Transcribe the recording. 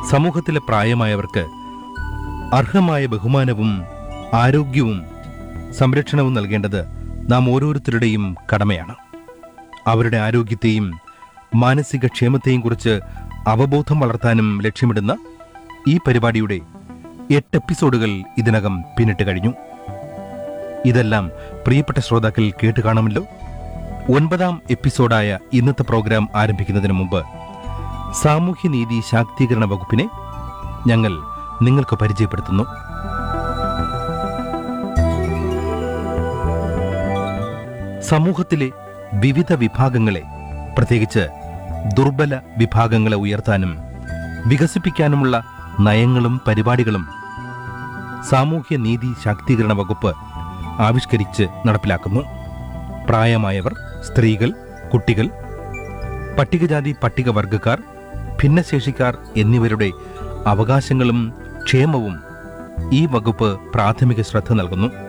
സമൂഹത്തിലെ പ്രായമായവർക്ക് അർഹമായ ബഹുമാനവും ആരോഗ്യവും സംരക്ഷണവും നൽകേണ്ടത് നാം ഓരോരുത്തരുടെയും കടമയാണ് അവരുടെ ആരോഗ്യത്തെയും മാനസിക ക്ഷേമത്തെയും കുറിച്ച് അവബോധം വളർത്താനും ലക്ഷ്യമിടുന്ന ഈ പരിപാടിയുടെ എട്ട് എപ്പിസോഡുകൾ ഇതിനകം പിന്നിട്ട് കഴിഞ്ഞു ഇതെല്ലാം പ്രിയപ്പെട്ട ശ്രോതാക്കൾ കേട്ട് കാണുമല്ലോ ഒൻപതാം എപ്പിസോഡായ ഇന്നത്തെ പ്രോഗ്രാം ആരംഭിക്കുന്നതിന് മുമ്പ് സാമൂഹ്യനീതി ശാക്തീകരണ വകുപ്പിനെ ഞങ്ങൾ നിങ്ങൾക്ക് പരിചയപ്പെടുത്തുന്നു സമൂഹത്തിലെ വിവിധ വിഭാഗങ്ങളെ പ്രത്യേകിച്ച് ദുർബല വിഭാഗങ്ങളെ ഉയർത്താനും വികസിപ്പിക്കാനുമുള്ള നയങ്ങളും പരിപാടികളും സാമൂഹ്യ നീതി ശാക്തീകരണ വകുപ്പ് ആവിഷ്കരിച്ച് നടപ്പിലാക്കുന്നു പ്രായമായവർ സ്ത്രീകൾ കുട്ടികൾ പട്ടികജാതി പട്ടികവർഗക്കാർ ഭിന്നശേഷിക്കാർ എന്നിവരുടെ അവകാശങ്ങളും ക്ഷേമവും ഈ വകുപ്പ് പ്രാഥമിക ശ്രദ്ധ നൽകുന്നു